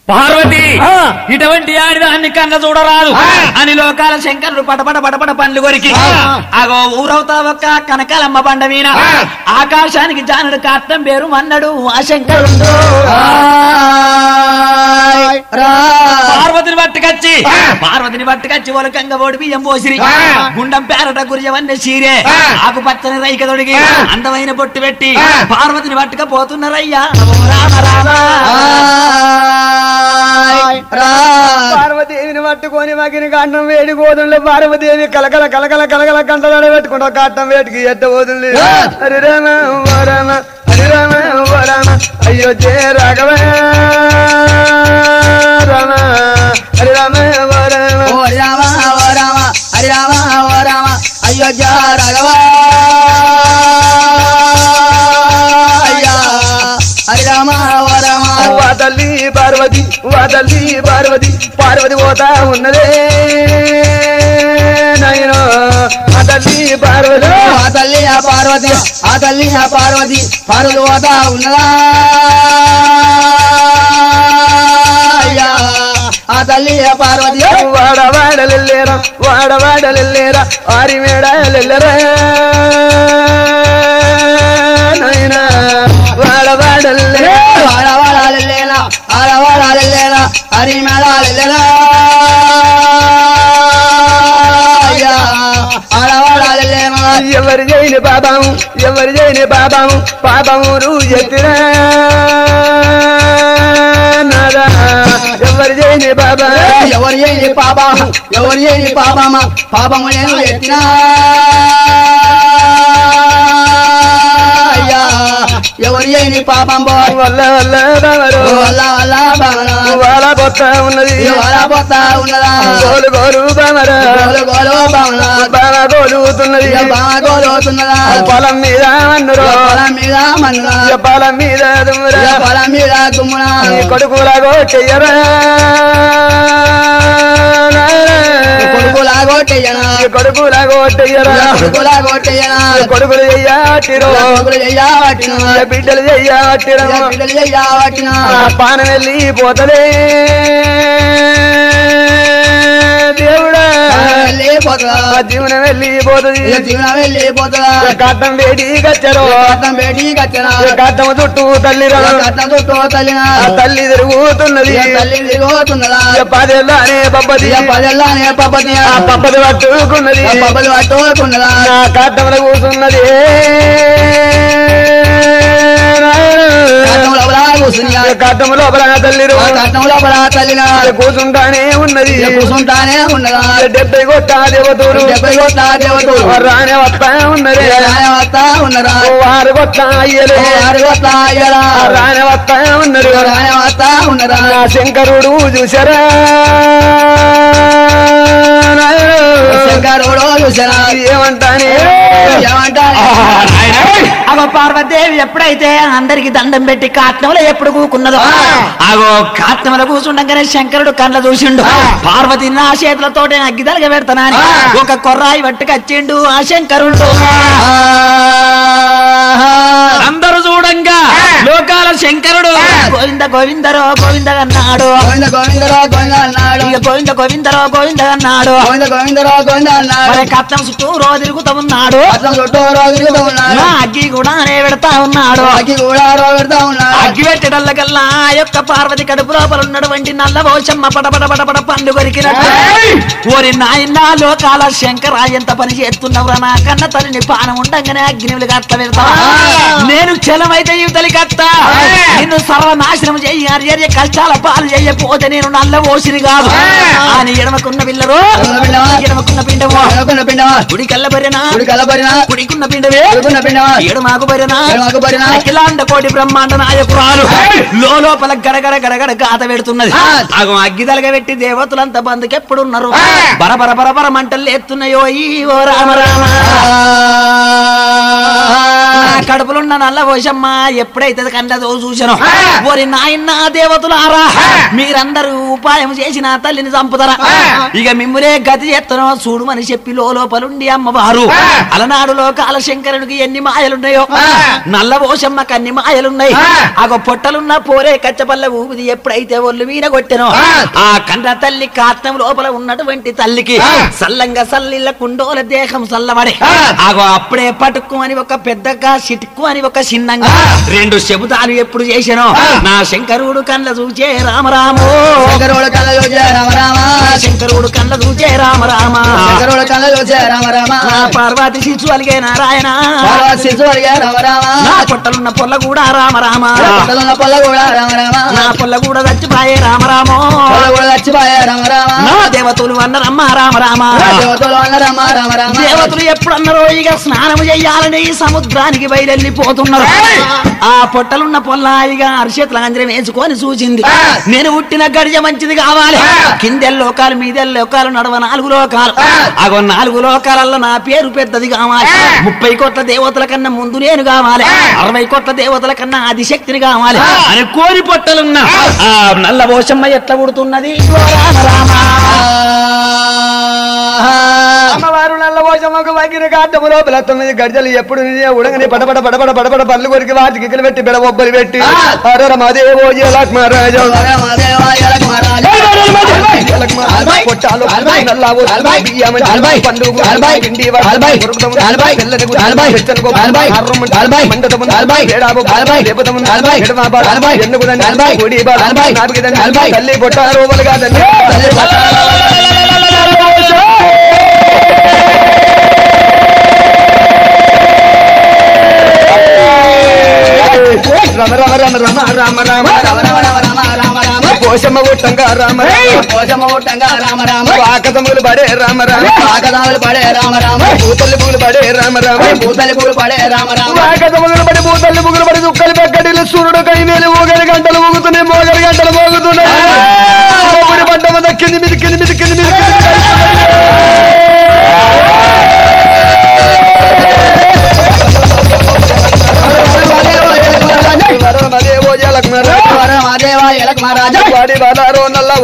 పార్వతి ఆ. ఇటువంటి ఆడిదాన్ని కన్న చూడరాదు ఆ. అని లోకాల శంకరుడు పటపట పటపట పండ్లు కొరికి ఆ. అగో ఊరవుతా ఒక్క కనకాలమ్మ బండ మీద ఆ. ఆకాశానికి జానుడు కాట్టం పేరు అన్నాడు ఆ శంకరుడు ఆయ్ రా. పార్వతిని పట్టుకొచ్చి ఆ. పార్వతిని పట్టుకొచ్చి ఒలకంగా ఓడి బియ్యం పోసిరి ఆ. గుండం పేరట గురియవన్నీ చీరే ఆ. ఆకుపచ్చని రైక తొడిగి ఆ. అందమైన బొట్టు పెట్టి ఆ. పార్వతిని పట్టుకపోతున్నారయ్యా నమో రామ రామ ఆయ్ రా. పార్వదేవిని పట్టుకొని మగిన కాండం వేడి గోధులు పార్వదేవి కలకల కలకల కలకల కంటలోనే పెట్టుకుంటా కాటం వేటికి ఎత్త పోతుంది ఆ. హరి రామ ఓ రామ హరి రామ ఓ రామ అయ్యో జయ రాఘవ రామ హరి రామ ఓ రామ ఓ రామ ఓ రామ హరి రామ ఓ రామ అయోధ్య రాఘవ అయ్యా. హరి రామ ఓ రామ వా తల్లి పార్వతి వా తల్లి పార్వతి పార్వతి పోతా ఉన్నదే నాయనో ఆ తల్లి పార్వతి ఆ తల్లి ఆ పార్వతి ఆ తల్లి ఆ పార్వతి పార్వతి పోతా ఉన్నదా అయ్యా. ఆ తల్లి ఆ పార్వతి వాడ వాడలెల్లేరా వాడ వాడలెల్లేరా ఆరి మేడలెల్లరా నాయనా వాడ వాడలెల్లే ఆడవాడాలేనా ఆడవాడాలేనా హరి మేడాలేనా అయ్యా ఆడవాడాలేనా ఎవరు చేయని పాపము ఎవరు చేయని పాపము పాపము నువ్వు చెప్పినా నాదా ఎవరు చేయని పాప ఎవరు చేయని పాపము ఎవరు చేయని పాపమా పాపము నేను ఎత్తినా అయ్యా ఎవరు చేయని పాపం బో వల్ల వల్ల బావరు వల్ల వల్ల భావన వాళ్ళ కొత్త ఉన్నది ఇవాళ పోతా ఉన్నదా గోలు గోలు బామరా గోలు గోలు భావన బాగా గోలుతున్నది బాగా గోలుతున్నదా పొలం మీద అన్నురు పొలం మీద మన్నురా పొలం మీద దుమ్మురా పొలం మీద దుమ్మునా నీ కొడుకులాగో చెయ్యరా కొడుకులా కొట్టయ్యనా నీ కొడుకులాగో చెయ్యరా కొడుకులా కొట్టయ్యనా నీ కొడుకులు చెయ్యాటిరో కొడుకులు చెయ్యబట్టిన నీ బిడ్డలు చెయ్యాటిరో బిడ్డలు చెయ్యబట్టిన ఆ పానం వెళ్ళిపోతలే దేవుడా వెళ్ళిపోతుందా ఆ జీవనం వెళ్ళిపోతుంది ఇక జీవనం వెళ్ళిపోతుందా కట్టం వేడి గచ్చరో కట్టం బేటీ కట్టనా కట్టం చుట్టూ తల్లిరా కట్టం చుట్టూ తల్లినా ఆ తల్లి తిరుగుతున్నది ఇక తల్లి తిరుగుతున్నదా పదేళ్ళనే పబ్బది ఇక పదెల్లానే పబ్బతి ఆ పబ్బది పట్టుకున్నది పబ్బలు పట్టుకున్నదా నా కట్టంలో కూర్చున్నది కట్టం లోపల కూర్చుని కట్టం లోపల తల్లిరు కట్టం లోపల తల్లినా కూర్చుంటానే ఉన్నది ఇక కూర్చుంటానే ఉన్నదా డెబ్బై కొట్ట దేవతూరు డెబ్బై కొట్ట దేవతలు రానే వస్తా ఉన్నది వస్తా ఉన్నరా వారు కొట్ట అయ్యలే ఆరు వస్తా అయ్యరా రానే వస్తా ఉన్నారు రానే వస్తా ఉన్నరా నా శంకరుడు చూసారా శంకరుడు చూసారా ఏమంటానే ఏమంటారు అగో పార్వతీదేవి ఎప్పుడైతే అందరికి దండం పెట్టి కాట్నంలో ఎప్పుడు కూకున్నదో అగో కాట్నంలో కూర్చుండగానే శంకరుడు కండ్ల చూసిండు పార్వతి నా చేతులతోటే అగ్గిదలగా పెడతానని ఒక కొర్రాయి పట్టుకొచ్చిండు ఆ శంకరుడు అందరూ చూడంగా లోకాల శంకరుడు గోవింద గోవిందరో గోవింద అన్నాడు గోవింద గోవిందరా గోవింద అన్నాడు ఇక గోవింద గోవిందరో గోవింద అన్నాడు గోవింద గోవిందరా గోవింద అన్నాడు మరి కట్నం చుట్టూ రోజు తిరుగుతూ ఉన్నాడు అతను చుట్టూ రోజు తిరుగుతూ ఉన్నాడు నా అగ్గి కూడా నే పెడతా ఉన్నాడు అగ్గి కూడా రోజు పెడతా ఉన్నాడు అగ్గి పెట్టడల్లకల్లా ఆ యొక్క పార్వతి కడుపు లోపల ఉన్నటువంటి నల్ల పోషమ్మ పడపడ పడపడ పండు కొరికినట్టు ఓరి నాయన లోకాల శంకర ఎంత పని చేస్తున్నావురా నా కన్న తల్లిని పానం ఉండంగానే అగ్నివులు కట్ట పెడతా నేను చలమైతే యువతలి కట్ట నిన్ను సర్వనాశనం చెయ్యి అర్య కష్టాల పాలు చెయ్యపోతే నేను నల్ల ఓసిని కాదు అని ఎడమకున్న పిల్లరు ఎడమకున్న పిండము అనుకున్న పిండమా కుడి కల్ల బరినా కుడి కలబడినా కుడికున్న పిండవే అనుకున్న పిండమా ఎడమాకు బరినా ఎడమకు బరినా. అఖిలాండ కోటి బ్రహ్మాండ నాయకురాలు లో లోపల గడగడ గడగడ గాత పెడుతున్నది ఆ. అగం అగ్గిదలగా పెట్టి దేవతలంతా బందుకు ఎప్పుడున్నారు బర బర బర బర మంటలు ఎత్తున్నాయో ఈ ఓ రామ రామ నా కడుపులున్న నల్ల పోషమ్మ ఎప్పుడైతే కండదో చూసాను ఓరి నాయన్న దేవతలారా మీరందరూ ఉపాయం చేసి నా తల్లిని చంపుతారా ఇక మిమ్ములే గతి చేస్తానో చూడమని చెప్పి లోపలుండి అమ్మవారు అలనాడు లోకాల శంకరునికి ఎన్ని మాయలున్నాయో నల్ల పోషమ్మకి అన్ని మాయలున్నాయి అగో పొట్టలున్న పోరే కచ్చపల్ల ఊపిది ఎప్పుడైతే ఒళ్ళు వీన కొట్టెనో ఆ కన్న తల్లి కాత్తం లోపల ఉన్నటువంటి తల్లికి సల్లంగా సల్లిల్ల కుండోల దేహం సల్లబడే ఆగో అప్పుడే పటుక్కు అని ఒక పెద్దగా సిటుక్కు అని ఒక చిన్నంగా రెండు శబుతాలు ఎప్పుడు చేశానో నా శంకరుడు కళ్ళ చూచే రామరామో శంకరుడు కళ్ళలో జయ రామ రామ శంకరుడు కళ్ళ చూచే రామరామ శంకరుడు కళ్ళలో జయ రామ రామ నా పార్వతి శిశు అలిగే నారాయణ పార్వతి శిశువు అడిగా రామ రామ నా పొట్టలున్న పొల్ల కూడా రామరామ పొట్టలున్న పొల్ల కూడా రామ రామ నా పొల్ల కూడా చచ్చిపోయే రామరామో పొల్ల కూడా చచ్చిపోయా రామ రామ నా దేవతలు అన్నరమ్మ రామరామ దేవతలు అన్న రామ రామ రామ దేవతలు ఎప్పుడు అన్నారో ఇక స్నానం చెయ్యాలని ఈ సముద్రానికి బయలుపోతున్నారు ఆ పొట్టలున్న పొల్లాయిగా అరిచేతుల అంజరం వేసుకొని చూసింది నేను పుట్టిన గడిజ మంచిది కావాలి కిందెల్ లోకాలు మీదెల్ లోకాలు నడవ నాలుగు లోకాలు అగో నాలుగు లోకాలలో నా పేరు పెద్దది కావాలి ముప్పై కోట్ల దేవతల కన్నా ముందు నేను కావాలి అరవై కోట్ల దేవతల కన్నా ఆదిశక్తిని కావాలి అని కోరి పొట్టలున్న ఆ నల్ల పోషమ్మ ఎట్లా పుడుతున్నది ఓ రామ రామ అమ్మవారు నల్ల పోషమ్మకు వగిన కాటము లోపల తొమ్మిది గడిజలు ఎప్పుడు నిజే ఉడగని పడపడ పడపడ పడపడ పళ్ళు కొరికి వాటి గిక్కలు పెట్టి బిడ బొబ్బలు పెట్టి హర మాదేవో లక్ష్మరాజు పొట్టాలు నల్లావు బియ్యం పండు పిండి తల్లి పొట్టాలు రూపలు కాదండి రమ రమ రమ రమ రమ రమ పోషమ్మ ఉట్టంగా రామ రామ ఆకతములు పడే రామ రామ పూతల్లి పూలు పడే రామ రామ ఆకతములు పడి పూతల్లి పూలు పడి దుక్కలు పెక్కడిలు సూర్యుడు కైమేలు ఊగడి గంటలు ఊగుతున్నాయి మోగడి గంటలు మోగుతున్నాయి ఒకటి పడ్డమ దక్కింది మిది కింది మిది కింది మిది వాడి బాలారో నల్ల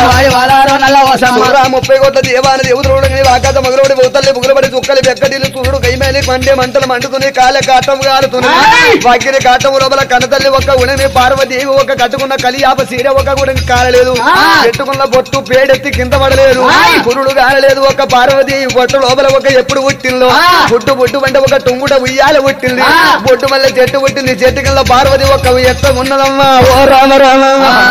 వసరా ముప్పై కోట్ల దేవాని దేవుడు వాకాత మగరోడి బౌతల్లి బుగులబడి చుక్కలి బెక్కడిలు సూర్యుడు కైమేలి మండే మంటలు మండుతున్నాయి కాలే కాటం కాలుతున్నాయి వాకిని కాటం లోపల కన్నతల్లి ఒక ఉడని పార్వదేవి ఒక కట్టుకున్న కలియాప సీర ఒక గుడని కాలలేదు పెట్టుకున్న బొట్టు పేడెత్తి కింద పడలేదు పురుడు కాలలేదు ఒక పార్వదేవి బొట్టు లోపల ఒక ఎప్పుడు పుట్టిందో పుట్టు పుట్టు అంటే ఒక టుంగుట ఉయ్యాల పుట్టింది బొట్టు మళ్ళీ చెట్టు పుట్టింది చెట్టు కింద పార్వతి ఒక ఎత్త ఉన్నదమ్మా ఓ రామ రామ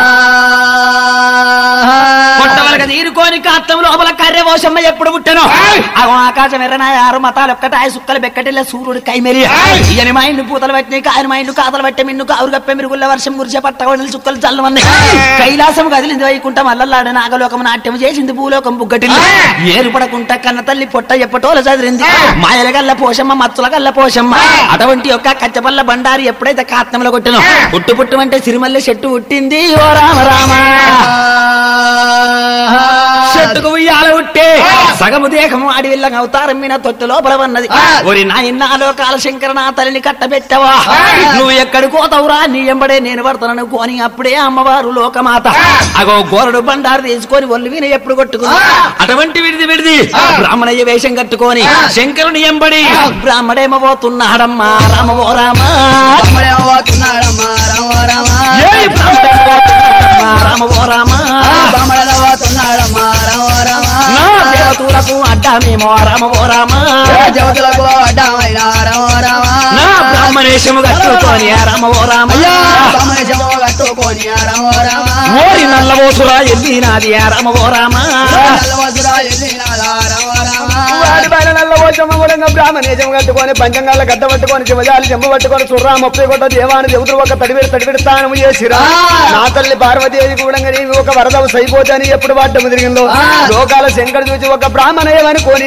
పొట్టవలక తీరుకోని కాత్తం లోపల కర్రె పోషమ్మ ఎప్పుడు పుట్టను అగో ఆకాశం ఎర్రనాయ ఆరు మతాలు ఒక్కటాయ సుక్కలు బెక్కటిల్ల సూర్యుడు కైమెరి ఇయని మా ఇండు పూతలు పట్టినాయి కాయని మా ఇండు కాతలు పట్టే మిన్ను కావురు కప్పే మిరుగుల్ల వర్షం గురిసే పట్టగొడలు చుక్కలు చల్లమన్నాయి కైలాసం కదిలింది వైకుంఠం అల్లల్లాడ నాగలోకం నాట్యం చేసింది భూలోకం బుగ్గటిల్లి ఏరు పడకుంట కన్న తల్లి పొట్ట ఎప్పటోల చదిరింది మాయల గల్ల పోషమ్మ మత్తుల గల్ల పోషమ్మ అటువంటి యొక్క కచ్చపల్ల బండారి ఎప్పుడైతే కాత్తంలో కొట్టినో పుట్టు పుట్టు అంటే సిరిమల్లె చెట్టు పుట్టింది ఓ రామ రామ చెట్టుకు ఉయ్యాల ఉట్టే సగము దేహము అడవిల్లంగా అవతారం మీద తొట్టు లోపల ఉన్నది ఒరి నాయన లోకాల శంకర నా తల్లిని కట్టబెట్టవా నువ్వు ఎక్కడి కోతవురా నీ ఎంబడే నేను పడతాను కోని అప్పుడే అమ్మవారు లోకమాత అగో గోరడు బండారు తీసుకొని ఒళ్ళు విన ఎప్పుడు కొట్టుకుంది అటువంటి విడిది విడిది బ్రాహ్మణయ్య వేషం కట్టుకొని శంకరుని ఎంబడి బ్రాహ్మడేమో పోతున్నాడమ్మా రామ ఓ రామ ఏయ్ బ్రాహ్మడేమో పోతున్నాడమ్మా, రామ ఓ రామ నా దేవతలకు అడ్డామేమో రామ ఓ రామ నా బ్రాహ్మణేశము కట్టుకొని రామ ఓ రామ ఓరి నల్లబోసురా ఎల్లి నాది రామ ఓ రామ వాడి పైన నల్ల పోచమ్మ కూడా బ్రాహ్మణేజం కట్టుకొని పంచంగాల గడ్డ పట్టుకొని శివజాలి చెంబు పట్టుకొని సుర్రా ముప్పై కొట్ట దేవాని దేవుడు ఒక తడివిడి తడివిడి స్థానం చేసిరా నా తల్లి పార్వతీదేవి కూడా నీవి ఒక వరదవ సైపోతే అని ఎప్పుడు వాడ్డము తిరిగిందో లోకాల శంకర్ చూసి ఒక బ్రాహ్మణేయమని కొని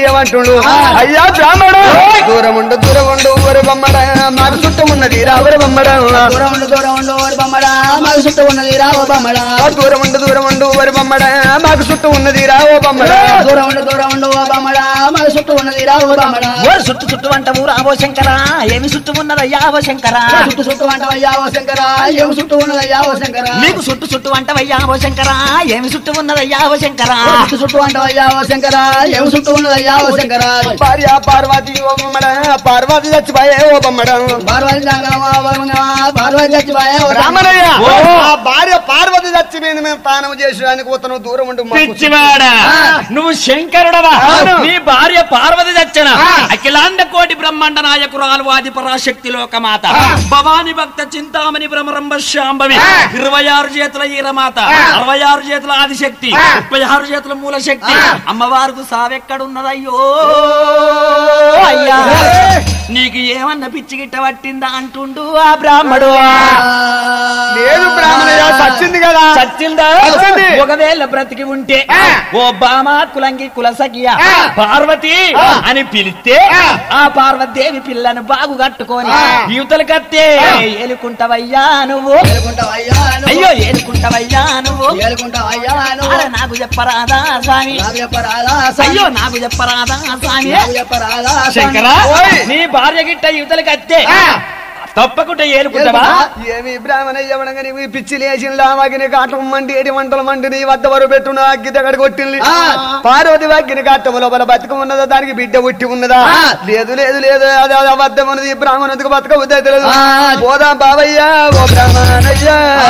ఏమంటుండు అయ్యా బ్రాహ్మడు దూరం ఉండు దూరం ఉండు ఊరి బొమ్మడ మాకు చుట్టూ ఉన్నది రావురి బొమ్మడ దూరం ఉండు దూరం ఉండు ఓరి బొమ్మడా మాకు చుట్టూ ఉన్నది రావు బొమ్మడా దూరం ఉండు దూరం ఉండు ఊరి బొమ్మడ మాకు చుట్టూ ఉన్నది రావో బొమ్మడ దూరం ఉండు దూరం ఉండు ఓ బొమ్మడా మాకు చుట్టూ ఉన్నది రావు బొమ్మడా ఓ చుట్టు చుట్టు అంటవు రావో శంకరా ఏమి చుట్టు ఉన్నదయ్యా ఓ శంకరా చుట్టూ చుట్టూ అంటవయ్యా ఓ శంకరా ఏమి చుట్టూ ఉన్నదయ్యా ఓ శంకరా నీకు చుట్టు చుట్టు అంటవయ్యా ఓ శంకరా ఏమి చుట్టు ఉన్నదయ్యా ఓ శంకరా చుట్టూ చుట్టూ అంటవయ్యా ఓ శంకరా ఏమి చుట్టూ ఉన్నదయ్యా ఓ శంకరా భార్య పార్వతి ఓ బొమ్మడ పార్వతి చచ్చిపోయే ఓ బొమ్మడ పార్వతి జంగమా వర్మనమా పార్వతి చచ్చిపోయా ఓ రామనయ్య ఓ. ఆ భార్య పార్వతి చచ్చిపోయింది మేము తానం చేసడానికి పోతాను దూరం ఉండు మాకు పిచ్చివాడా నువ్వు శంకరుడవా అవును. నీ భార్య పార్వతి దచ్చన అఖిలాండ కోటి బ్రహ్మాండ నాయకురాలు ఆది పరాశక్తి లోకమాత భవాని భక్త చింతామణి భ్రమరంభ శాంభవి ఇరవై ఆరు చేతుల ఈరమాత అరవై ఆరు చేతుల ఆదిశక్తి ముప్పై ఆరు చేతుల మూల శక్తి అమ్మవారికి సావెక్కడున్నదయ్యో అయ్యా నీకు ఏమన్నా పిచ్చి గిట్ట పట్టిందా అంటుండు ఆ బ్రాహ్మడు లేదు బ్రాహ్మణయ్య చచ్చింది కదా చచ్చిందా చచ్చింది. ఒకవేళ బ్రతికి ఉంటే ఓ బామా కులంగి కులసగియ పార్వతి అని పిలిస్తే ఆ పార్వతీదేవి పిల్లను బాగు కట్టుకొని యువతలు కత్తే ఏలుకుంటవయ్యా నువ్వు ఏలుకుంటావయ్యా నువ్వు. అయ్యో ఏలుకుంటవయ్యా నువ్వు ఏలుకుంటావయ్యా నువ్వు. అరే నాకు చెప్పరాదా స్వామి నాకు చెప్పరాదా స్వామి? అయ్యో నాకు చెప్పరాదా స్వామి నాకు చెప్పరాదా స్వామి? శంకరా ఓయ్. నీ భార్య గిట్ట యువతలు కత్తే తప్పకుండా ఏలుకుంటావా ఏమి బ్రాహ్మణయ్య ఎవడంగా నీవు పిచ్చి లేచిందా వాకిని కాటం మండి ఏడి వంటలు మండి నీ వద్ద వరకు పెట్టున అగ్గి దగ్గర కొట్టింది ఆ. పార్వతి వాకిని కాటం లోపల బతుకు ఉన్నదా దానికి బిడ్డ ఉట్టి ఉన్నదా ఆ. లేదు లేదు లేదు అది అది అబద్ధం ఉన్నది ఈ బ్రాహ్మణుడికి బతక ఉద్దే తెలియదు ఆ. పోదాం బాబయ్య ఓ బ్రాహ్మణయ్య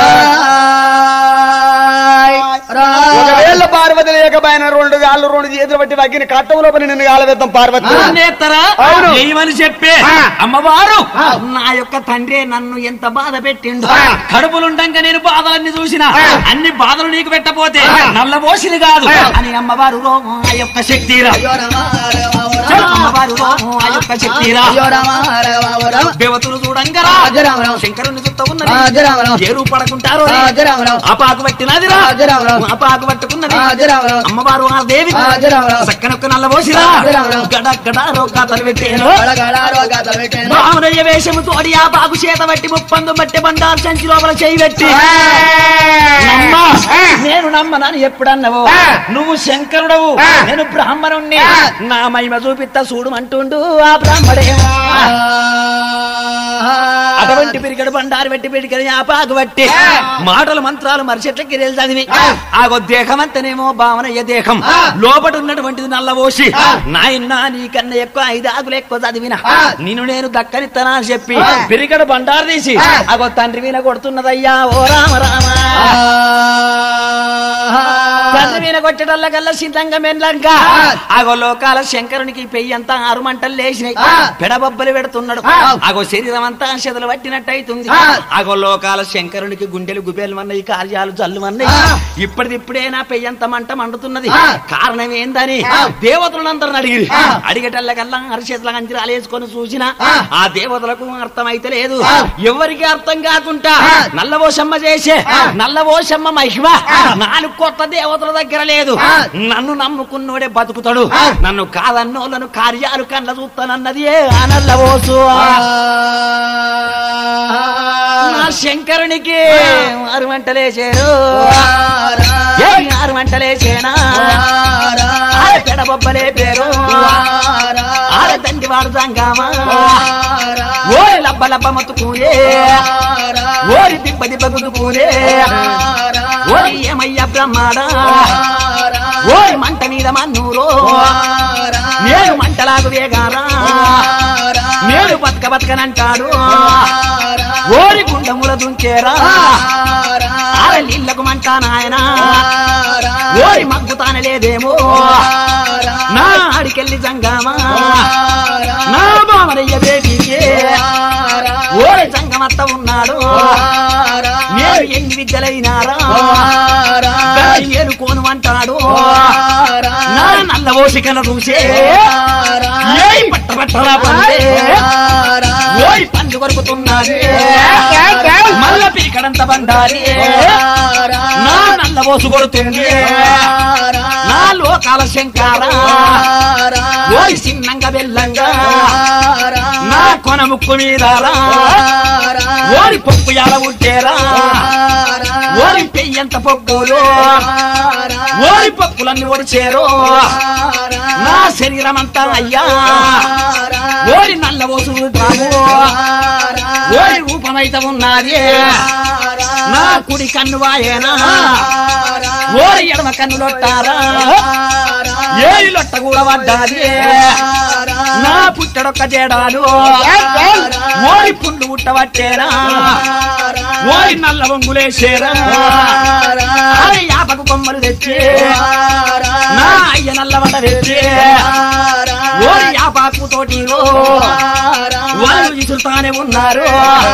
ఆయ్ రా. ఒకవేళ పార్వతి లేకపోయిన రెండు గాళ్ళు రెండు చేతులు బట్టి వగ్గిని కట్టం లోపల నిన్ను గాలవేద్దాం పార్వతి నేత్తరా అవును. ఏమని చెప్పే అమ్మవారు నా యొక్క తండ్రి నన్ను ఎంత బాధ పెట్టిండు కడుపులుండంగా నేను బాధలన్నీ చూసిన అన్ని బాధలు నీకు పెట్టపోతే నల్ల పోసిలు కాదు అని అమ్మవారు రోమం ఆ యొక్క శక్తిరా అయ్యో రామ, రామ, రామ. అమ్మవారు రోమం ఆ యొక్క శక్తిరా అయ్యో రామ, రామ, రామ. దేవతలు చూడంగరా అజరామరావు. శంకరుని చుట్ట ఆ, ఉన్నది అజరామరావు. ఏ రూపడకుంటారో ఆ, అజరామరావు. అపాకు పట్టినదిరా ఆ, అజరామరావు. అపాకు పట్టుకున్నది ఆ, అజరామరావు. అమ్మవారు ఆ దేవి ఆ, అజరామరావు. చక్కనొక్క నల్ల పోసిరా ఆ, అజరామరావు. గడ గడ రోగాతలు పెట్టాను గడగడ రోగాతలు పెట్టాను. బ్రాహ్మణయ్య వేషము తోడి ఆ బాగు చేత బట్టి ముప్పందు బట్టి బండారు సంచి లోపల చేయి పెట్టి నమ్మా నేను నమ్మనని ఎప్పుడన్నావు నువ్వు శంకరుడవు నేను బ్రాహ్మణుణ్ణి నా మహిమ చూపిత్త చూడు అంటుండు ఆ బ్రాహ్మడే అటువంటి పిరికడు బండారు పెట్టి పిరికడి ఆ పాకు బట్టి మాటలు మంత్రాలు మరిచెట్ల గిరేలు చదివి ఆగో దేహమంతనేమో భావనయ్య దేహం లోపట ఉన్నటువంటిది నల్లబోసి నాయన నీకన్నా ఎక్కువ ఐదు ఆకులు ఎక్కువ చదివిన నిన్ను నేను దక్కనిత్తనా అని చెప్పి పిరికడు బండారు తీసి అగో తండ్రి వీణ కొడుతున్నదయ్యా ఓ రామ రామ తండ్రి వీణ కొట్టడల్లకల్లా సిద్ధంగా మెన్లంగా ఆగో లోకాల శంకరునికి పెయ్యి అంతా ఆరు మంటలు లేచినాయి పెడబొబ్బలు పెడుతున్నాడు ఆగో శరీరం అంతా చెదలు పట్టినట్టు అవుతుంది ఆగో లోకాల శంకరునికి గుండెలు గుబేలు అన్నాయి కార్యాలు జల్లు అన్నాయి ఇప్పటిదిప్పుడే నా పెయ్యి అంత మంట మండుతున్నది కారణం ఏందని దేవతలందరిని అడిగి అడిగేటల్లకల్లా అరిచేతుల కంచిరాలు వేసుకొని చూసిన ఆ దేవతలకు అర్థమైతే లేదు ఎవరికి అర్థం కాకుండా నల్లవోషమ్మ చేసే నల్లవోషమ్మ మహిమ నాలుగు కోట్ల దేవతల దగ్గర లేదు నన్ను నమ్ముకున్నోడే బతుకుతాడు నన్ను కాదన్నోళ్ళను కార్యాలు కళ్ళ చూస్తానన్నది ఏ ఆ నల్లవోసు నా శంకరునికి ఆరు మంటలేసారు ఏ ఆరు మంటలేసేనా ఆరు పెడబొబ్బలే పేరు ఆరు తండ్రి వాడు జంగామా ఓరి లబ్బ లబ్బ మతుకునే ఓరి దిబ్బ దిబ్బ గుద్దుకునే ఓరి ఏమయ్య బ్రహ్మాడా ఓరి మంట మీద మన్నూరు నేను మంటలాగు వేగారా నేను బతక బతకనంటాడు ఓరి గుండముల దుంకేరా ఆర నీళ్లకు మంట నాయనా ఓరి మగ్గుతాన లేదేమో నా ఆడికెళ్ళి జంగామా నా బామరయ్య బేబీకే ఓరి జంగమత్త ఉన్నాడు నేను ఎన్ని విద్యలైనారా దాన్ని ఏలుకోను అంటాడు నా నల్ల ఓసికన చూసే ఏయ్ పట్ట పట్టరా పండే ఓయ్ పండు కొరుకుతున్నది మల్ల పీకడంత బండారి నా నల్ల ఓసు కొడుతుంది నా లోక లోకాల శంకార ఓరి చిన్నంగా బెల్లంగా నా కొన ముక్కు మీదారా ఓరి పొక్కు ఎలా ఉంటేరా ఓరి పెయ్యంత పొక్కులు ఓరి పొక్కులన్నీ ఒడిచేరు నా శరీరం అంతా అయ్యా ఓరి నల్ల ఓసులు కాదు ఓరి రూపమైతే ఉన్నది నా కుడి కన్ను వాయేనా ఓరి ఎడమ కన్ను లొట్టారా ఏరి లొట్ట కూడా పడ్డాది నా పుట్టడొక్క జేడాలు ఓరి పుండు ఉట్టబట్టేరా ఓరి నల్ల బొంగులేసేరా అరే యాపకు బొమ్మలు తెచ్చి నా అయ్య నల్ల వడ తెచ్చి ఓరి యాపాకు తోటి వాళ్ళు విసురుతానే ఉన్నారు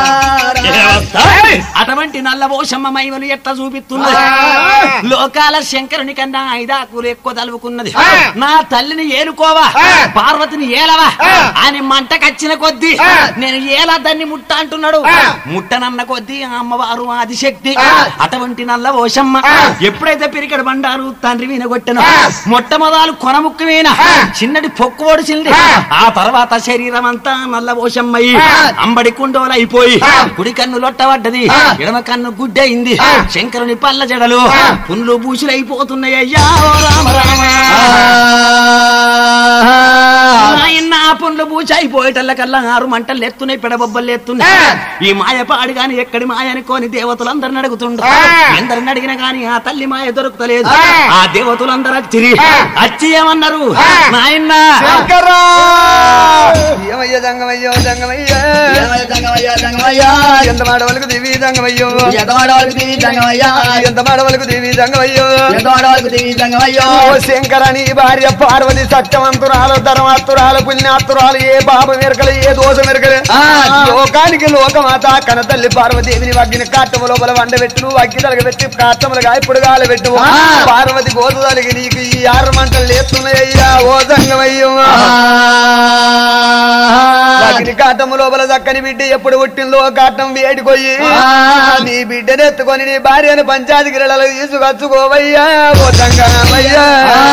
అటువంటి నల్ల పోషమ్మ మైమలు ఎట్లా చూపిస్తున్నది లోకాల శంకరుని కన్నా ఐదాకులు ఎక్కువ తలుపుకున్నది నా తల్లిని ఏలుకోవా పార్వతిని ఏలవా అని మంట కచ్చిన కొద్దీ నేను ఏలా దాన్ని ముట్ట అంటున్నాడు ముట్టనన్న కొద్దీ ఆ అమ్మవారు ఆదిశక్తి అటువంటి నల్ల ఓషమ్మ ఎప్పుడైతే పిరికడు బండారు తండ్రి వీన కొట్టను మొట్టమొదలు కొనముక్కు వీణ చిన్నటి పొక్కు ఓడిసింది ఆ తర్వాత శరీరం అంతా నల్ల ఓషమ్మయి అంబడి కుండోలు అయిపోయి కుడి కన్ను లొట్టబడ్డది ఎడమ కన్ను గుడ్డయింది శంకరుని పల్ల జడలు పుండ్లు బూసులు అయిపోతున్నాయి అయ్యా ఓ రామ రామ నాయన ఆ పుండ్లు బూచి అయిపోయేటల్లకల్లా ఆరు మంటలు ఎత్తున్నాయి పెడబొబ్బలు ఎత్తున్నాయి ఈ మాయ పాడు గాని ఎక్కడి మాయ అనుకోని దేవతలందరిని అడుగుతుండ్రు ఎందరిని అడిగినా గాని ఆ తల్లి మాయ దొరుకుతలేదు ఆ దేవతలందరూ వచ్చి వచ్చి ఏమన్నారు నాయన శంకరా ఏమయ్య దంగమయ్యో దంగమయ్య ఎంత మాడవలకు దివి దంగమయ్యో ఎంత మాడవలకు దివి దంగమయ్యో ఓ శంకరని భార్య పార్వతి సత్యవంతురాలు ధర్మాత్తురాలు పుణ్యాత్తురాలు ఏ పాప మెరకలు ఏ దోష మెరకలు లోకానికి లోకమాత కనతల్లి పార్వతీదేవిని వగ్గిన కాట్టము లోపల వండబెట్టును వగ్గి తలగబెట్టి కాట్టములుగా ఇప్పుడు గాలబెట్టు పార్వతి గోతుదలిగి నీకు ఈ ఆరు మంటలు లేస్తున్నాయ్యా ఓ దంగమయ్యో అగ్ని కాటము లోపల చక్కని బిడ్డ ఎప్పుడు పుట్టిందో కాటం వేడికొయ్యి నీ బిడ్డను ఎత్తుకొని నీ భార్యను పంచాయతీ గిరడలు తీసుకొచ్చుకోవయ్యా ఓ తంగమయ్యా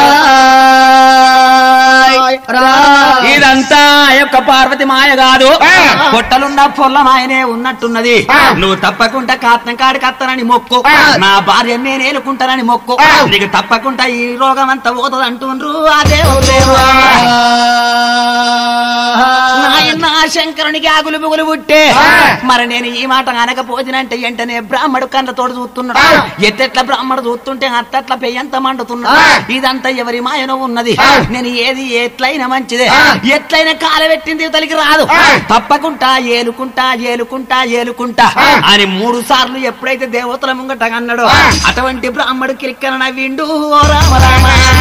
ఇదంతా ఆ యొక్క పార్వతి మాయ కాదు పొట్టలున్న పొల్ల మాయనే ఉన్నట్టున్నది నువ్వు తప్పకుండా కాత్నం కాడి కత్తనని మొక్కు నా భార్య నేను ఏలుకుంటానని మొక్కు నీకు తప్పకుండా ఈ రోగం అంతా పోతుంది అంటుండ్రు అదే నాయన శంకరునికి ఆగులు బుగులు పుట్టే మరి నేను ఈ మాట అనకపోతినంటే వెంటనే బ్రాహ్మడు కళ్ళతోడు చూస్తున్నాడు ఎట్టెట్ల బ్రాహ్మడు చూస్తుంటే అట్టట్ల పెయ్యంత మండుతున్నాడు ఇదంతా ఎవరి మాయనో ఉన్నది నేను ఏది ఎట్లయినా మంచిదే ఎట్లయినా కాలబెట్టింది తలికి రాదు తప్పకుండా ఏలుకుంటా ఏలుకుంటా ఏలుకుంటా అని మూడు సార్లు ఎప్పుడైతే దేవతల ముంగట అన్నాడో అటువంటి బ్రాహ్మడు కిరిక్కన నవ్విండు ఓ రామ రామ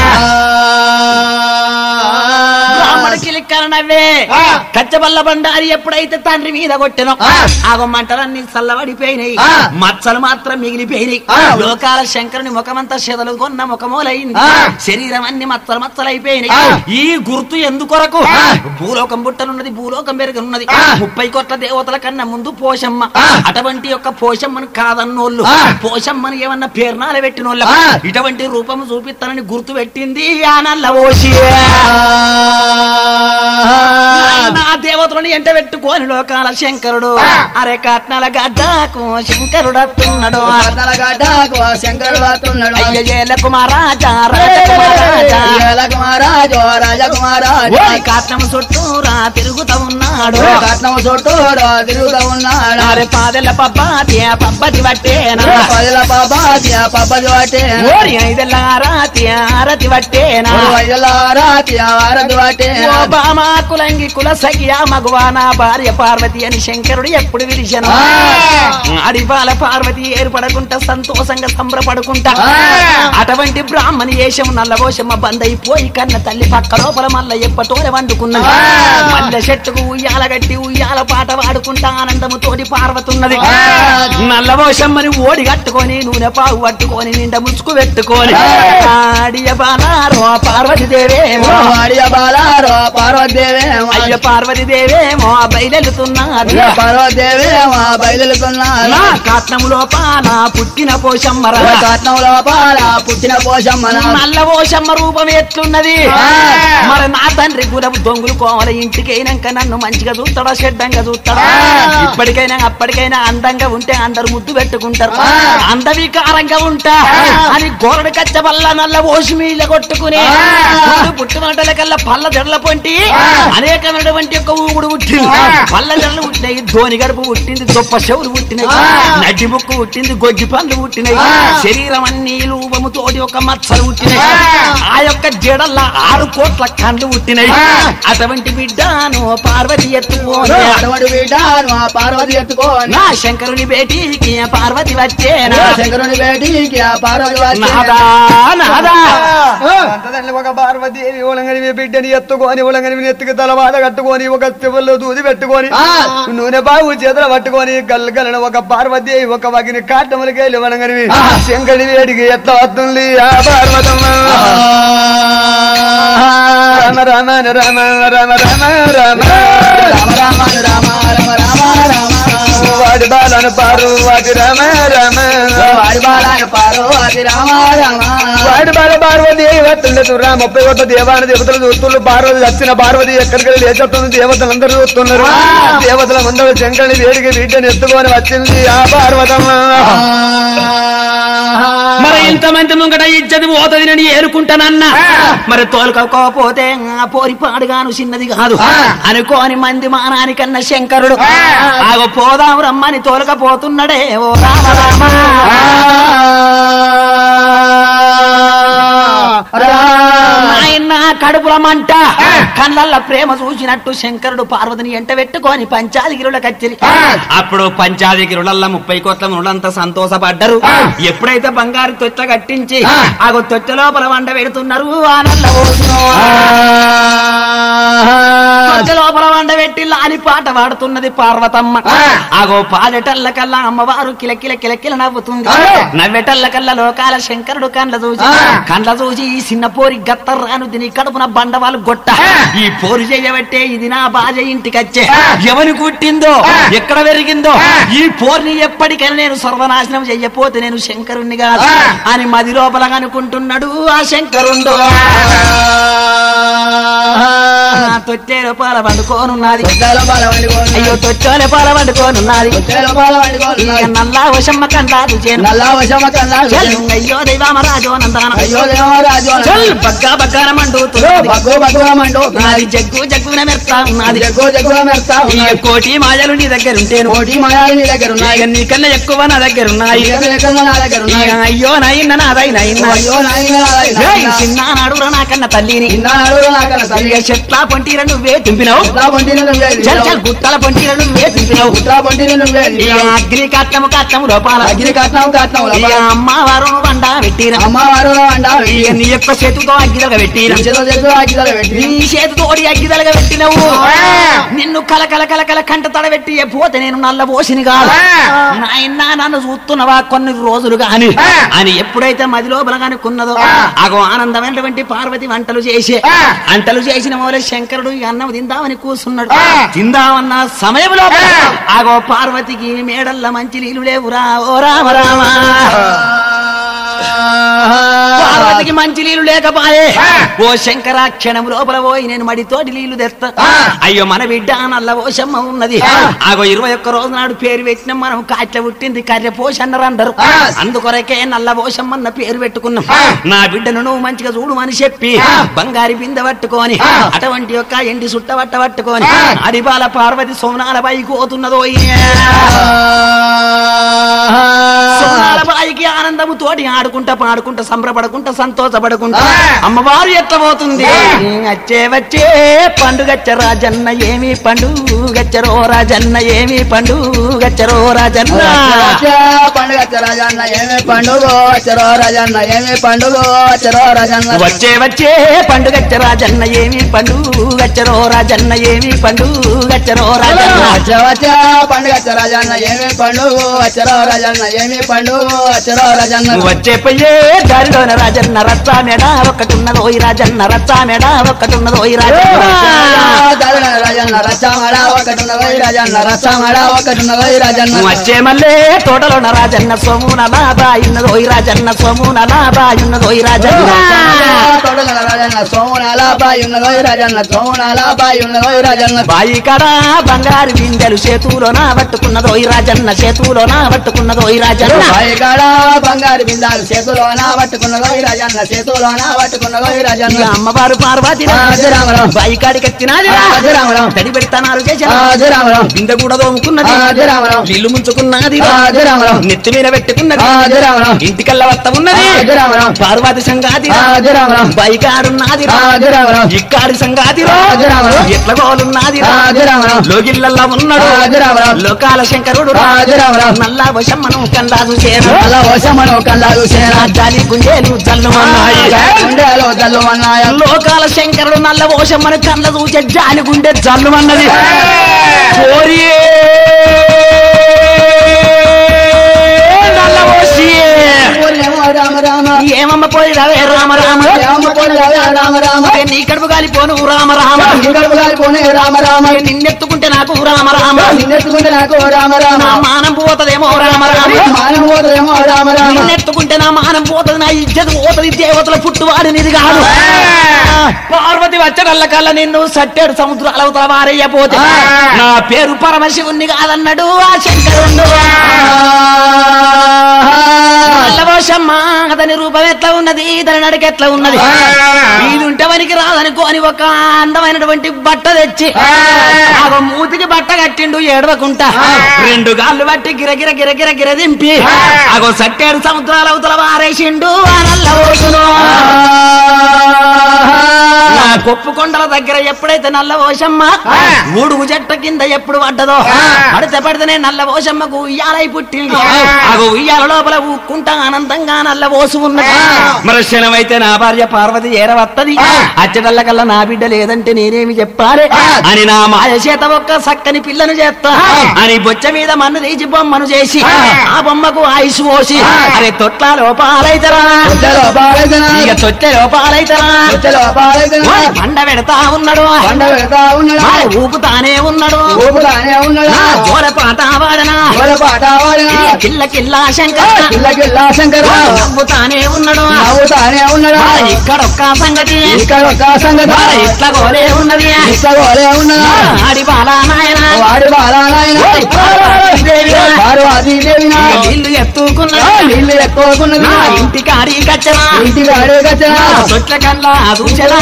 బ్రాహ్మడు కిలిక్కన నవ్వే కచ్చబల్ల బండారి ఎప్పుడైతే తండ్రి మీద కొట్టెనో ఆగో మంటలన్నీ చల్లబడిపోయినాయి మచ్చలు మాత్రం మిగిలిపోయినాయి లోకాల శంకరుని ముఖమంతా చెదలు కొన్న ముఖమూలైంది శరీరం అన్ని మచ్చలు మచ్చలైపోయినాయి ఈ గుర్తు ఎందుకొరకు భూలోకం బుట్టనున్నది భూలోకం పెరుగున్నది ముప్పై కోట్ల దేవతల కన్నా ముందు పోషమ్మ అటువంటి యొక్క పోషమ్మను కాదన్నోళ్ళు పోషమ్మను ఏమన్నా పేర్నాలు పెట్టినోళ్ళ ఇటువంటి రూపం చూపిస్తానని గుర్తు పెట్టింది ఆ నల్ల ఓషి నా దేవతలను ఎంట పెట్టుకోని లోకాల శంకరుడు అరే కట్నాల గడ్డకు శంకరుడు అత్తున్నాడు శంకరుడు వాతున్నాడు అయ్య ఏల కుమారాజా రాజకుమారాజా రాజకుమారాజు రాజకుమారాజు ఓ కట్నం చుట్టూరా తిరుగుతా ఉన్నాడు కట్నం చుట్టూ తిరుగుతూ ఉన్నాడు అరే పాదెల పబ్బాతి పబ్బతి పట్టేనా పదిల పాపాతి పబ్బది వాటే ఓరి ఐదెల రాతి ఆరతి పట్టేనా రాతి వారది వాటే ఓ బామా కులంగి కుల సఖియా మగువా నా భార్య పార్వతి అని శంకరుడు ఎప్పుడు విలిచను అడిపాల పార్వతి ఏర్పడకుంటా సంతోషంగా సంబరపడుకుంటా అటువంటి బ్రాహ్మణి వేషం నల్లబోషమ్మ బందైపోయి కన్న తల్లి పక్క లోపల మల్ల ఎప్పటోనే వండుకున్నది మల్లె చెట్టుకు ఉయ్యాల గట్టి ఉయ్యాల పాట పాడుకుంటా ఆనందముతోటి పార్వతున్నది నల్లబోషమ్మని ఓడి కట్టుకొని నూనె పావు పట్టుకొని నిండా ముసుగు పెట్టుకొని ఆడియ బాలారో పార్వతి దేవేమో వాడియ బాలారో పార్వదేవేమో అయ్య పార్వతీదేవేమో బయలుతున్నది పార్వదేవేమో బయలుతున్నారు నా కాట్నము లోపాల పుట్టిన పోషమ్మరా కట్నం లోపాల పుట్టిన పోషమ్మన నల్ల పోషమ్మ రూపం ఎట్లున్నది మరి నా తండ్రి గురపు దొంగులు కోవల ఇంటికైనాక నన్ను మంచిగా చూస్తాడా చెడ్డంగా చూస్తాడా ఇప్పటికైనా అప్పటికైనా అందంగా ఉంటే అందరు ముద్దు పెట్టుకుంటారు అందవికారంగా ఉంటా అని గోరడు కచ్చ వల్ల నల్ల ఓసి మీళ్ళ కొట్టుకుని పుట్టుమంటల కల్లా పళ్ళ జడల పొంటి అనేకమైనటువంటి యొక్క ఊగుడు పుట్టింది పళ్ళ జడలు పుట్టినాయి ధోని గడుపు పుట్టింది దొప్ప చెవులు పుట్టినాయి నడ్డి ముక్కు పుట్టింది గొగ్గి పండ్లు పుట్టినాయి శరీరం అన్ని రూపము తోటి ఒక మచ్చలు పుట్టినాయి ఆ యొక్క జడల్ల ఆరు కోట్ల కండ్లు పుట్టినాయి అటువంటి బిడ్డను పార్వతి ఎత్తుకోని అటువంటి బిడ్డను ఆ పార్వతి ఎత్తుకోని నా శంకరుని బేటీకి పార్వతి వచ్చేనా శంకరుని బేటికి ఆ పార్వతి వచ్చి నాదా నాదా అంతదండి ఒక పార్వతీదేవి ఉలంగని బిడ్డని ఎత్తుకొని ఉలంగని ఎత్తుకు తలవాడ కట్టుకొని ఒక చెవుల్లో దూది పెట్టుకొని నూనె బాగు చేతులు పట్టుకొని గల్గలను ఒక పార్వతీదేవి ఒక వగిని కాటములకి వెళ్ళి ఉలంగని శంకరి వేడికి ఎట్లా వస్తుంది ఆ పార్వతమ్మ రామ రామ రామ రామ రామ రామ రామ రామ రామ రామ రామ రామ వాడి బాలను పారు వాటి రామ రామ వాడి బాలాన పార్వతి రామ రామ వాడి బాల పార్వతి వస్తుండదు ముప్పై ఒక్క దేవాన దేవతలు చూస్తున్నారు పార్వతి వచ్చిన పార్వతి ఎక్కడికి లేచేస్తుంది దేవతలు అందరూ చూస్తున్నారు దేవతల ముందర శంకరుని వేడికి వీటిని ఎత్తుకొని వచ్చింది ఆ పార్వతమ్మ మరి ఇంతమంది ముంగట ఇజ్జది పోతుంది నేను ఏరుకుంటానన్నా మరి తోలుకోకపోతే ఆ పోరి పాడుగాను చిన్నది కాదు అనుకోని మంది మానానికన్నా శంకరుడు ఆగో పోదాం రమ్మని తోలకపోతున్నాడే ఓ రామ రామ నాయన కడుపుల మంట కళ్ళల్ల ప్రేమ చూసినట్టు శంకరుడు పార్వతిని ఎంట పెట్టుకొని పంచాదిగిరుల కచ్చిరి అప్పుడు పంచాదిగిరులల్ల ముప్పై కోట్ల మునులంతా సంతోషపడ్డరు ఎప్పుడైతే బంగారు తొచ్చ కట్టించి ఆగో తొచ్చ లోపల వండ పెడుతున్నారు ఆ నల్ల ఓసును. తొట్టె లోపల వండ పెట్టి లాలి పాట పాడుతున్నది పార్వతమ్మ ఆగో పాడేటల్ల కల్లా అమ్మవారు కిలకిల కిలకిల నవ్వుతుంది నవ్వేటల్ల కల్లా లోకాల శంకరుడు కండ్ల చూసి కండ్ల చూసి ఈ చిన్న పోరి గత్తర్రాను దీని కడుపున బండవాళ్ళు గొట్ట ఈ పోరు చేయబట్టే ఇది నా బాజ ఇంటికచ్చే ఎవని కుట్టిందో ఎక్కడ పెరిగిందో ఈ పోర్ని ఎప్పటికైనా నేను సర్వనాశనం చెయ్యపోతే నేను శంకరుణ్ణి కాదు అని మది లోపల అనుకుంటున్నాడు ఆ శంకరుండు తొట్టేలో పాల పండుకోనున్నది తొట్టెలో పాల వండుకోని అయ్యో తొట్టేలో పాల పండుకోనున్నది తొట్టెలో పాల వండుకోని ఇక నల్లా వశమ్మ కంటాదు చేను నల్లా వశమ కన్నా చల్, అయ్యో దైవామరాజు నందాన అయ్యో దేవరాజు చల్ బగ్గా బగ్గాన మండుతున్నది బగ్గు బగ్గుమంటూ నాది జగ్గు జగ్గున మెత్తా ఉన్నది జగ్గు జగ్గుల మెడతా ఇక ఉన్నాయి కోటి మాయలు నీ దగ్గర ఉంటేను కోటి మాయాలు నీ దగ్గర ఉన్నాయి ఇక నీకన్నా ఎక్కువ నా దగ్గర ఉన్నాయి ఎక్కడ ఎక్కడ నా దగ్గర ఉన్నాయి ఇక అయ్యో నాయన్న నాదై నాయన్న అయ్యో నాయన ఏయ్, చిన్నానాడు నాకన్న తల్లిని ఇన్నాడు నాకన తల్లి ఇక చెట్ల పొంటీర నువ్వే తింపినావు ఉత్రా పొంటిన నువ్వే చల్ చల్ గుట్టల పొంటీర నువ్వే తింపినావు ఉత్రా పొంటిన నువ్వే ఇక అగ్ని కట్టము కట్టము లోపాల అగ్ని కట్నం కట్నం ఇక అమ్మవారు బండ పెట్టిన అమ్మవారు అండ ఇక నీ యొక్క చేతితో అగ్గిదలుగా పెట్టిన చేతుల చేతులు ఆగిదలు పెట్టి నీ చేతితోడి అగ్గిదలుగా పెట్టినవు నిన్ను కల కల కల కల కంట తడబెట్టి పోతే నేను నల్ల పోసిని కాదు నాయన నన్ను చూస్తున్నవా కొన్ని రోజులు గాని అని ఎప్పుడైతే మది లోపల కనుక్కున్నదో అగో ఆనందమైనటువంటి పార్వతి వంటలు చేసే వంటలు చేసిన మూల శంకరుడు ఈ అన్నం తిందామని కూర్చున్నాడు తిందామన్న సమయంలో అగో పార్వతికి మేడల్ల మంచి నీళ్ళు లేవురా ఓ రామ రామ పార్వతికి మంచి నీళ్లు లేకపాయే ఓ శంకర క్షణం లోపల పోయి నేను మడితోటి నీళ్లు తెస్తా అయ్యో మన బిడ్డ నల్ల ఓషమ్మ ఉన్నది ఆగో ఇరవై ఒక్క రోజు నాడు పేరు పెట్టినాం మనం కాట్ల పుట్టింది కర్రె పోష అన్నారు అందరు అందుకొరకే నల్ల ఓషమ్మ అన్న పేరు పెట్టుకున్నాం నా బిడ్డను నువ్వు మంచిగా చూడమని చెప్పి బంగారి బిందె పట్టుకొని అటువంటి యొక్క ఎండి సుట్ట పట్ట పట్టుకొని అడిబాల పార్వతి సోమనాల పైకి పోతున్నదో సోనాల బాయికి ఆనందము తోటి ఆడుకుంటా పాడుకుంటా సంబరపడకుంటా సంతోషపడకుంటా అమ్మవారు ఎట్లా పోతుంది వచ్చే వచ్చే పండుగచ్చ రాజన్న ఏమి పండుగచ్చరో రాజన్న ఏమి పండుగచ్చరో రాజన్న పండుగ రాజన్న ఏమి పండుగ చెరో రాజన్న ఏమి పండుగ చెరో రాజన్న వచ్చే వచ్చే పండుగచ్చ రాజన్న ఏమి పండుగచ్చరో రాజన్న ఏమి పండుగచ్చరో రాజన్న వచ్చే వచ్చే పండుగ రాజన్న ఏమి పండుగ చెరో రాజన్న ఏమి పండుగ చెరో రాజన్న వచ్చే పోయే దారిలోన రాజన్న రచ్చ మెడ ఒక్కటున్నదో ఈ రాజన్న రచ్చ మెడ ఒక్కటున్నదో ఈ రాజన్న రాజన్న రచ్చమడ ఒకటున్నదో ఈ రాజన్న రచ్చమడ ఒకటున్నదో ఈ రాజన్న వచ్చే మల్లే తోటలోన రాజన్న సోమున లాబాయున్నదో ఈ రాజన్న సోమున లాబాయున్నదో ఈ రాజన్న తోటల రాజన్న సోమనాల బాయి ఉన్నదో ఈ రాజన్న సోమనాల బాయి ఉన్నదో ఈ రాజన్న బాయి కడ బంగారు బిందెలు చేతులోన పట్టుకున్నదో ఈ రాజన్న చేతులోన పట్టుకున్నదో ఈ రాజన్న బాయి కాడ బంగారు బిందాలు చేతులోన పట్టుకున్నదో ఈ రాజన్న చేతులోన పట్టుకున్నదో ఈ ఇక రాజన్న అమ్మవారు పార్వతి రాజరామరావు. బాయి కాడికి ఎత్తినాది రాజరామరావు. తడి పెడతానారు చేసిన రాజరామరావు. బిందె కూడా దోముకున్నది రాజరామరావు. నీళ్లు ముంచుకున్నది రాజరామరావు. నెత్తి మీద పెట్టుకున్నది రాజరామరావు. ఇంటికల్లా వత్త ఉన్నది రాజరామరావు. పార్వతి సంగాతి రాజరామరావు. బైకాడున్నది రాజరామరావు. ఇక్కాడి సంగాతి రాజరామరావు. ఎట్ల గోలున్నది రాజరామరావు. లోగిళ్ళల్లా ఉన్నాడు రాజరామరావు. లోకాల శంకరుడు రాజరామరావు. నల్లా వశమ్మను కందాదు చేరు అలా వశమను కల్లాలు సేన జాలి గుండెలు జల్లుమన్నాయి గుండెలో జల్లు అన్నాయ లోకాల శంకరుడు నల్ల ఓషమ్మని కళ్ళ చూచే జాలి గుండె జల్లుమన్నది కోరియే నల్ల ఓషియే. రామ రామ ఏమమ్మ పోయి రవే రామ రామ రామ పొందవే రామ రామ నీ కడుపు కాలిపోను రామ రామ పోనే రామ రామ నిన్నెత్తుకుంటే నాకు రామ రామ నిన్నెత్తుకుంటే నాకు రామ రామ నా మానం పోతదేమో రామ రామ మానవ పోతేమో రామ రామ నిన్నెత్తుకుంటే నా మానం పోతది నా ఇజ్జత్ పోతది దేవతల పుట్టువాడు నిది కాదు పార్వతి వచ్చడల్ల కల్లా నిన్ను సట్టేడు సముద్రాల అవతల వారయ్యపోతే నా పేరు పరమశివుణ్ణి కాదన్నాడు ఆ శంకరుడు నల్లవోషమ్మ అతని రూపం ఎట్లా ఉన్నది దాని నడక ఎట్లా ఉన్నది ఇది ఉంటే వనికి రాదనుకోని ఒక అందమైనటువంటి బట్ట తెచ్చి ఆ మూతికి బట్ట కట్టిండు ఏడవకుంటా రెండు గాళ్ళు బట్టి గిరగిర గిరగిర గిర దింపి అగో సట్టేడు సముద్రాల అవతల వారేసిండు ఆ నల్లవోషును నా కొప్పు కొండల దగ్గర ఎప్పుడైతే నల్ల ఓషమ్మ ఊడుగు చెట్ట కింద ఎప్పుడు పడ్డదో పడితే పడితేనే నల్ల ఓషమ్మకు ఉయ్యాలై పుట్టింది అగో ఉయ్యాల లోపల ఊక్కుంటా ఆనందంగా నల్ల ఓసు ఉన్నది మరి క్షణమైతే నా భార్య పార్వతి ఏరవత్తది అచ్చటల్ల కల్లా నా బిడ్డ లేదంటే నేనేమి చెప్పాలి అని నా మాయ చేత ఒక్క సక్కని పిల్లను చేస్తా అని బొచ్చ మీద మన్ను తీసి బొమ్మను చేసి ఆ బొమ్మకు ఆయుష్ పోసి అరే తొట్ల లోపాలైతరా ఉత్తలో బాలజన ఇక తొట్టె లోపాలైతరా ఉత్తలో బాలజన ఓయ్ పండ పెడతా ఉన్నాడు పండ పెడతా ఉన్నాడా మరి ఊపుతానే ఉన్నాడు ఊపుతానే ఉన్నాడా నా జోల పాట వాడనా ఓల పాట వాడిన కిల్ల కిల్ల శంకర కిల్ల కిల్ల శంకర నవ్వుతానే ఉన్నాడు నవ్వుతానే ఉన్నాడా మరి ఇక్కడొక్క సంగతి ఇక్కడ ఒక సంగతి మరి ఇట్లా గోలే ఉన్నది ఇస్తగోలే ఉన్నాడా ఆడి బాలా నాయన వాడి బాలాయన పార్వతీ దేవినా ఇల్లు ఎత్తుకున్నా నీళ్ళు ఎక్కువకున్నది నా ఇంటికి అడి కచ్చనా ఇంటికి అడగచ్చనా తొట్ల కల్లా దూచనా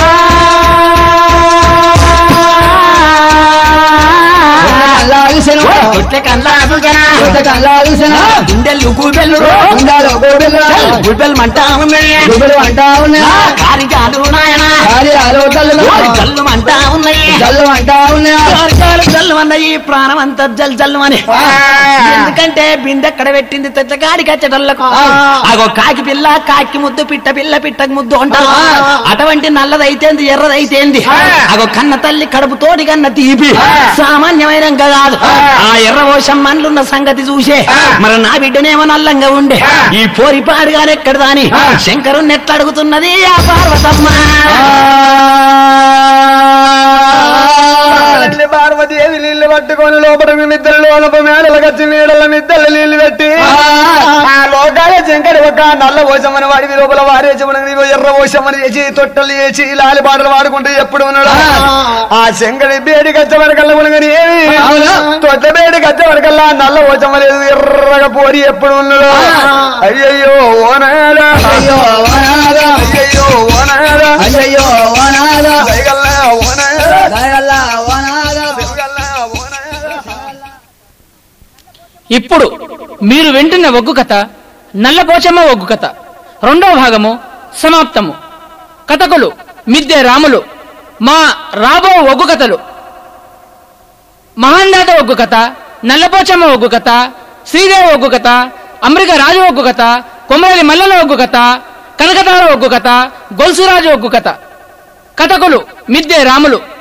కల్లాగిసెను తొట్ల కల్లా దూచనా కల్లాగిసెను గుండెలు కూబెల్లు ఉండాలి గోబెల్లు గుడ్బెల్ మంటా ఉన్నాయి గుబెలు అంటా ఉన్నా కారికాలు నాయన కాలి ఆలోచనలు జల్లు మంటా ఉన్నాయి జల్లు అంటా ఉన్నా కారికాలు జల్లు అన్నయి ప్రాణం అంతా జల్ జల్లు అని ఎందుకంటే బిందె ఎక్కడ పెట్టింది తెచ్చ కాడికి వచ్చేటల్లకు అగో కాకి పిల్ల కాకి ముద్దు పిట్ట పిల్ల పిట్టకు ముద్దు అంటారు అటువంటి నల్లదైతేంది ఎర్రదైతేంది అగో కన్న తల్లి కడుపు తోటి కన్న తీపి సామాన్యమైన కాదు ఆ ఎర్ర ఓషం మన్లున్న సంగతి చూసే మరి నా బిడ్డనేమో నల్లంగా ఉండే ఈ పోరి పాడుగానే ఎక్కడ దాని శంకరుణ్ణి ఎట్లా అడుగుతున్నది ఆ పార్వతమ్మ తల్లి పార్వతీదేవి నీళ్లు పట్టుకొని లోపల నిద్ర లోపల మేడల కచ్చి నీడల నిద్రలు నీళ్లు పెట్టి ఆ లోకాల శంకరి ఒక నల్ల పోసమని వాడి లోపల వారేసమని ఎర్ర పోసమని చేసి తొట్టలు చేసి లాలి పాటలు పాడుకుంటూ ఎప్పుడు ఉన్నాడు ఆ శంకరి బేడి కచ్చ వరకల్లా ఉనగని తొట్ట బేడి కచ్చ వరకల్లా నల్ల పోసమ లేదు ఎర్రగా పోరి ఎప్పుడు ఉన్నాడు అయ్యయ్యో ఓనాడా అయ్యో వనాదా అయ్యయ్యో ఓనాడా అయ్యో వనాదా దయగల్లా ఓనాడా దయగల్లా వనాదా దయగల్లా ఓనాడా ఇప్పుడు మీరు వింటున్న ఒగ్గు కథ నల్లపోచమ్మ ఒగ్గు కథ రెండవ భాగము సమాప్తము కథకులు మిద్దె రాములు మా రాబో ఒగ్గు కథలు మహాందాత ఒగ్గు కథ నల్లపోచమ్మ ఒగ్గు కథ శ్రీదేవి ఒగ్గు కథ అమెరిక రాజు ఒగ్గు కథ కొమరలి మల్లల ఒగ్గు కథ కనకతార ఒగ్గు కథ గొలుసురాజు ఒగ్గు కథ కథకులు మిద్దె రాములు